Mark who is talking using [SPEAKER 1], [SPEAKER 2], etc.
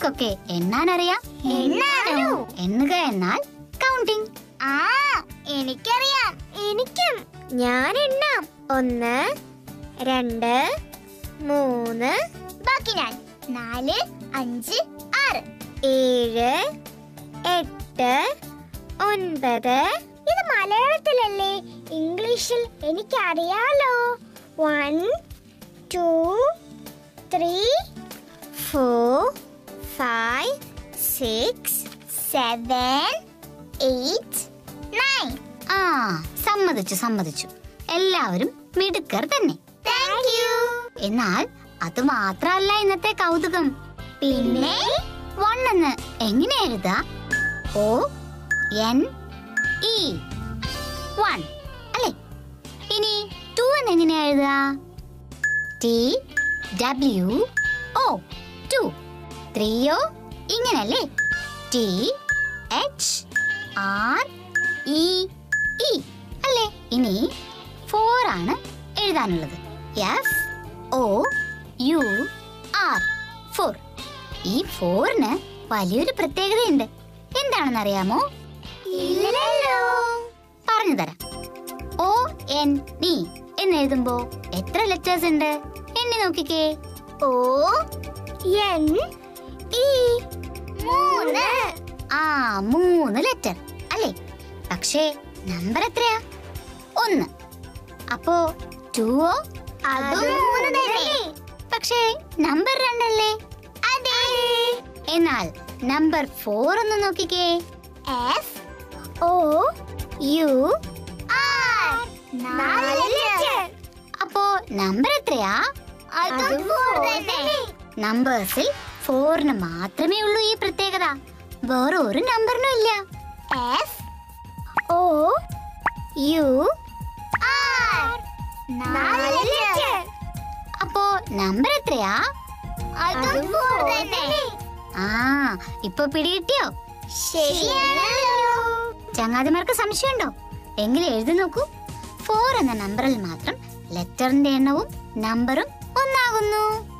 [SPEAKER 1] ആർക്കൊക്കെ എണ്ണാൻ അറിയാം
[SPEAKER 2] എണ്ണാനോ?
[SPEAKER 1] എണ്ണുക എന്നാൽ കൗണ്ടിങ്
[SPEAKER 2] ആ എനിക്കറിയാം എനിക്കും ഞാൻ എണ്ണാം ഒന്ന് രണ്ട് മൂന്ന് ബാക്കി ഞാൻ നാല് അഞ്ച് ആറ് ഏഴ് എട്ട് ഒൻപത് ഇത് മലയാളത്തിലല്ലേ ഇംഗ്ലീഷിൽ എനിക്കറിയാലോ one two three four five six seven eight nine
[SPEAKER 1] ആ സമ്മതിച്ചു സമ്മതിച്ചു എല്ലാവരും മിടുക്കർ തന്നെ
[SPEAKER 2] താങ്ക് യു
[SPEAKER 1] എന്നാൽ അത് മാത്രമല്ല ഇന്നത്തെ കൗതുകം
[SPEAKER 2] പിന്നെ
[SPEAKER 1] വൺ എന്ന് എങ്ങനെ എഴുതാ ഓ എൻ ഇ വൺ അല്ലേ ഇനി ടു എന്ന് എങ്ങനെ എഴുതാ ടി ഡബ്ല്യു ഒ ടു ത്രീയോ ഇങ്ങനല്ലേ T H R E E അല്ലേ ഇനി ഫോർ ആണ് എഴുതാനുള്ളത് F O U R four ഈ ഫോറിന് വലിയൊരു പ്രത്യേകതയുണ്ട് എന്താണെന്ന് അറിയാമോ
[SPEAKER 2] ഇല്ലല്ലോ
[SPEAKER 1] പറഞ്ഞു തരാം ഒ എൻ ഇ എന്ന് എഴുതുമ്പോ എത്ര ലെറ്റേഴ്സ് ഉണ്ട് എണ്ണി നോക്കിക്കേ
[SPEAKER 2] ഓ എൻ ഇ മൂന്ന്
[SPEAKER 1] ആ മൂന്ന് ലെറ്റർ അല്ലേ പക്ഷേ നമ്പർ എത്രയാ ഒന്ന് അപ്പോ ടുവോ
[SPEAKER 2] അതും മൂന്ന് തന്നെ
[SPEAKER 1] പക്ഷേ നമ്പർ രണ്ടല്ലേ
[SPEAKER 2] അതെ
[SPEAKER 1] എന്നാൽ നമ്പർ ഫോർ ഒന്ന് നോക്കിക്കേ
[SPEAKER 2] എഫ് ഒ യു ആർ നാല് ലെറ്റർ
[SPEAKER 1] അപ്പോ നമ്പർ എത്രയാ
[SPEAKER 2] അതും four തന്നെ
[SPEAKER 1] നമ്പേഴ്സിൽ ഫോറിന് മാത്രമേ ഉള്ളൂ ഈ പ്രത്യേകത വേറെ ഒരു നമ്പറിനും ഇല്ല
[SPEAKER 2] എഫ് ഒ യു ആർ നാല് ലെറ്റർ
[SPEAKER 1] അപ്പോ നമ്പർ എത്രയാ
[SPEAKER 2] അതും four തന്നെ
[SPEAKER 1] ആ ഇപ്പൊ പിടികിട്ടിയോ
[SPEAKER 2] ശരിയാണല്ലോ
[SPEAKER 1] ചങ്ങാതിമാർക്ക് സംശയമുണ്ടോ എങ്കിൽ എഴുതി നോക്കൂ ഫോർ എന്ന നമ്പറിൽ മാത്രം ലെറ്ററിന്റെ എണ്ണവും നമ്പറും ഒന്നാകുന്നു